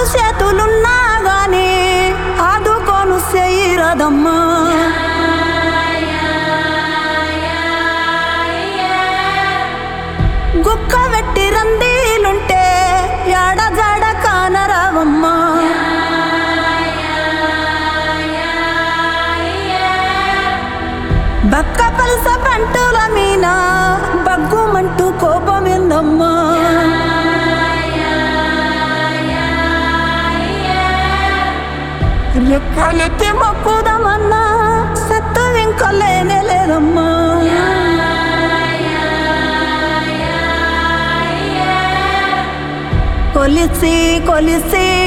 చేతులున్నా గాని ఆదుకోను చెయ్యరదమ్మా గుక్క వెట్టి రందీలుంటే యాడ జాడ కానరావమ్మా బక్క పలస పంటుల మీన బగ్గుమంటూ కోపమిందమ్మా రెక్కలెత్తి మొక్కుదామన్నా సత్తు ఇంకా లేనే లేదమ్మా కొలిసి కొలిసి